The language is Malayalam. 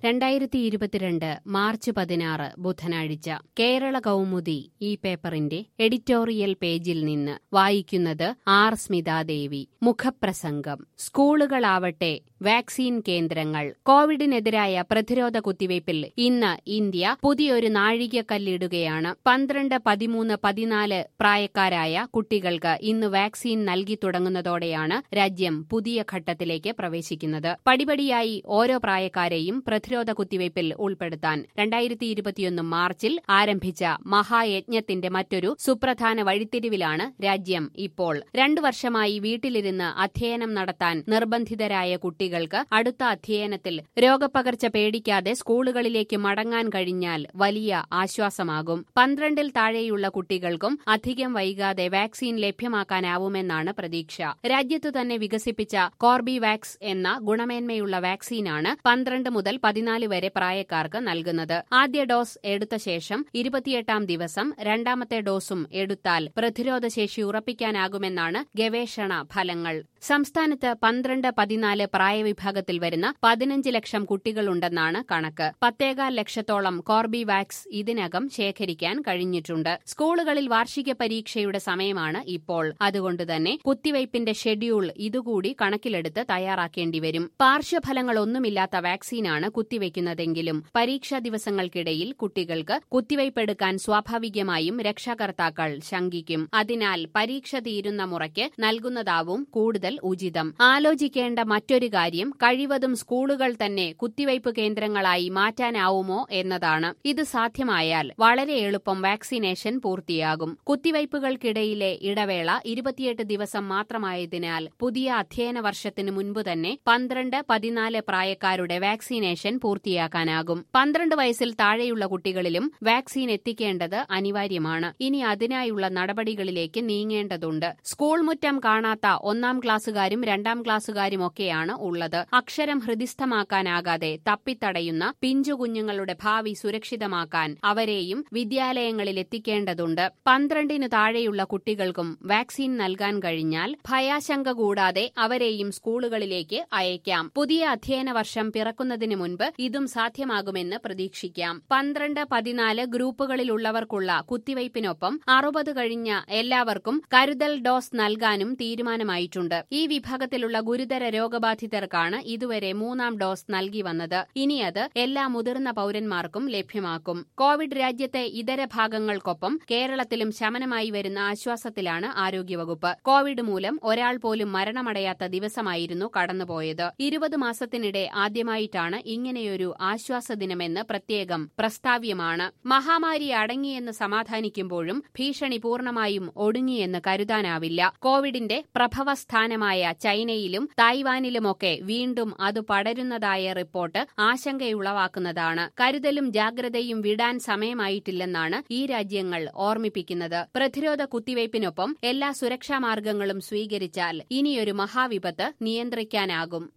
രണ്ടായിരത്തി ഇരുപത്തിരണ്ട് മാർച്ച് പതിനാറ് ബുധനാഴ്ച കേരള കൗമുദി ഈ പേപ്പറിന്റെ എഡിറ്റോറിയൽ പേജിൽ നിന്ന് വായിക്കുന്നത് ആർ സ്മിതാദേവി മുഖപ്രസംഗം സ്കൂളുകളാവട്ടെ വാക്സിൻ കേന്ദ്രങ്ങൾ കോവിഡിനെതിരായ പ്രതിരോധ കുത്തിവയ്പിൽ ഇന്ന് ഇന്ത്യ പുതിയൊരു നാഴികക്കല്ലിടുകയാണ് പന്ത്രണ്ട് പതിമൂന്ന് പതിനാല് പ്രായക്കാരായ കുട്ടികൾക്ക് ഇന്ന് വാക്സിൻ നൽകി തുടങ്ങുന്നതോടെയാണ് രാജ്യം പുതിയ ഘട്ടത്തിലേക്ക് പ്രവേശിക്കുന്നത് പടിപടിയായി ഓരോ പ്രായക്കാരെയും പ്രതിരോധ കുത്തിവയ്പിൽ ഉൾപ്പെടുത്താൻ രണ്ടായിരത്തി ഇരുപത്തിയൊന്ന് മാർച്ചിൽ ആരംഭിച്ച മഹായജ്ഞത്തിന്റെ മറ്റൊരു സുപ്രധാന വഴിത്തിരിവിലാണ് രാജ്യം ഇപ്പോൾ രണ്ടു വർഷമായി വീട്ടിലിരുന്ന് അധ്യയനം നടത്താൻ നിർബന്ധിതരായ കുട്ടികൾക്ക് അടുത്ത അധ്യയനത്തിൽ രോഗപ്പകർച്ച പേടിക്കാതെ സ്കൂളുകളിലേക്ക് മടങ്ങാൻ കഴിഞ്ഞാൽ വലിയ ആശ്വാസമാകും പന്ത്രണ്ടിൽ താഴെയുള്ള കുട്ടികൾക്കും അധികം വൈകാതെ വാക്സിൻ ലഭ്യമാക്കാനാവുമെന്നാണ് പ്രതീക്ഷ രാജ്യത്തു തന്നെ വികസിപ്പിച്ച കോർബിവാക്സ് എന്ന ഗുണമേന്മയുള്ള വാക്സിനാണ് പന്ത്രണ്ട് മുതൽ പതിനാല് വരെ പ്രായക്കാർക്ക് നൽകുന്നത് ആദ്യ ഡോസ് എടുത്ത ശേഷം ഇരുപത്തിയെട്ടാം ദിവസം രണ്ടാമത്തെ ഡോസും എടുത്താൽ പ്രതിരോധശേഷി ഉറപ്പിക്കാനാകുമെന്നാണ് ഗവേഷണ ഫലങ്ങൾ സംസ്ഥാനത്ത് പന്ത്രണ്ട് പതിനാല് പ്രായവിഭാഗത്തിൽ വരുന്ന പതിനഞ്ച് ലക്ഷം കുട്ടികളുണ്ടെന്നാണ് കണക്ക് പത്തേകാൽ ലക്ഷത്തോളം കോർബിവാക്സ് ഇതിനകം ശേഖരിക്കാൻ കഴിഞ്ഞിട്ടുണ്ട് സ്കൂളുകളിൽ വാർഷിക പരീക്ഷയുടെ സമയമാണ് ഇപ്പോൾ അതുകൊണ്ടുതന്നെ കുത്തിവയ്പിന്റെ ഷെഡ്യൂൾ ഇതുകൂടി കണക്കിലെടുത്ത് തയ്യാറാക്കേണ്ടിവരും പാർശ്വഫലങ്ങളൊന്നുമില്ലാത്ത വാക്സിനാണ് കുത്തിവയ്ക്കുന്നതെങ്കിലും പരീക്ഷാ ദിവസങ്ങൾക്കിടയിൽ കുട്ടികൾക്ക് കുത്തിവയ്പെടുക്കാൻ സ്വാഭാവികമായും രക്ഷാകർത്താക്കൾ ശങ്കിക്കും അതിനാൽ പരീക്ഷ തീരുന്ന മുറയ്ക്ക് നൽകുന്നതാവും കൂടുതൽ ഉചിതം ആലോചിക്കേണ്ട മറ്റൊരു കാര്യം കഴിവതും സ്കൂളുകൾ തന്നെ കുത്തിവയ്പ് കേന്ദ്രങ്ങളായി മാറ്റാനാവുമോ എന്നതാണ് ഇത് സാധ്യമായാൽ വളരെ എളുപ്പം വാക്സിനേഷൻ പൂർത്തിയാകും കുത്തിവയ്പുകൾക്കിടയിലെ ഇടവേള ഇരുപത്തിയെട്ട് ദിവസം മാത്രമായതിനാൽ പുതിയ അധ്യയന വർഷത്തിന് മുൻപ് തന്നെ പന്ത്രണ്ട് പതിനാല് പ്രായക്കാരുടെ വാക്സിനേഷൻ പൂർത്തിയാക്കാനാകും പന്ത്രണ്ട് വയസ്സിൽ താഴെയുള്ള കുട്ടികളിലും വാക്സിൻ എത്തിക്കേണ്ടത് അനിവാര്യമാണ് ഇനി അതിനായുള്ള നടപടികളിലേക്ക് നീങ്ങേണ്ടതുണ്ട് സ്കൂൾ മുറ്റം കാണാത്ത ഒന്നാം ക്ലാസ്സുകാരും രണ്ടാം ക്ലാസ്സുകാരുമൊക്കെയാണ് ഉള്ളത് അക്ഷരം ഹൃദിസ്ഥമാക്കാനാകാതെ തപ്പിത്തടയുന്ന പിഞ്ചു കുഞ്ഞുങ്ങളുടെ ഭാവി സുരക്ഷിതമാക്കാൻ അവരെയും വിദ്യാലയങ്ങളിൽ എത്തിക്കേണ്ടതുണ്ട് പന്ത്രണ്ടിനു താഴെയുള്ള കുട്ടികൾക്കും വാക്സിൻ നൽകാൻ കഴിഞ്ഞാൽ ഭയാശങ്ക കൂടാതെ അവരെയും സ്കൂളുകളിലേക്ക് അയക്കാം പുതിയ അധ്യയന വർഷം പിറക്കുന്നതിന് മുൻപ് ഇതും സാധ്യമാകുമെന്ന് പ്രതീക്ഷിക്കാം പന്ത്രണ്ട് പതിനാല് ഗ്രൂപ്പുകളിലുള്ളവർക്കുള്ള കുത്തിവയ്പിനൊപ്പം അറുപത് കഴിഞ്ഞ എല്ലാവർക്കും കരുതൽ ഡോസ് നൽകാനും തീരുമാനമായിട്ടുണ്ട് ഈ വിഭാഗത്തിലുള്ള ഗുരുതര രോഗബാധിതർക്കാണ് ഇതുവരെ മൂന്നാം ഡോസ് നൽകി വന്നത് ഇനി അത് എല്ലാ മുതിർന്ന പൌരന്മാർക്കും ലഭ്യമാക്കും കോവിഡ് രാജ്യത്തെ ഇതര ഭാഗങ്ങൾക്കൊപ്പം കേരളത്തിലും ശമനമായി വരുന്ന ആശ്വാസത്തിലാണ് ആരോഗ്യവകുപ്പ് കോവിഡ് മൂലം ഒരാൾ പോലും മരണമടയാത്ത ദിവസമായിരുന്നു കടന്നുപോയത് ഇരുപത് മാസത്തിനിടെ ആദ്യമായിട്ടാണ് ഇങ്ങനെയൊരു ആശ്വാസ ദിനമെന്ന് പ്രത്യേകം പ്രസ്താവ്യമാണ് മഹാമാരി അടങ്ങിയെന്ന് സമാധാനിക്കുമ്പോഴും ഭീഷണി പൂർണ്ണമായും ഒടുങ്ങിയെന്ന് കരുതാനാവില്ല കോവിഡിന്റെ പ്രഭവസ്ഥാനമായ ചൈനയിലും തായ്വാനിലുമൊക്കെ വീണ്ടും അത് പടരുന്നതായ റിപ്പോർട്ട് ആശങ്കയുളവാക്കുന്നതാണ് കരുതലും ജാഗ്രതയും വിടാൻ സമയമായിട്ടില്ലെന്നാണ് ഈ രാജ്യങ്ങൾ ഓർമ്മിപ്പിക്കുന്നത് പ്രതിരോധ കുത്തിവയ്പിനൊപ്പം എല്ലാ സുരക്ഷാ മാർഗങ്ങളും സ്വീകരിച്ചാൽ ഇനിയൊരു മഹാവിപത്ത് നിയന്ത്രിക്കാനാകും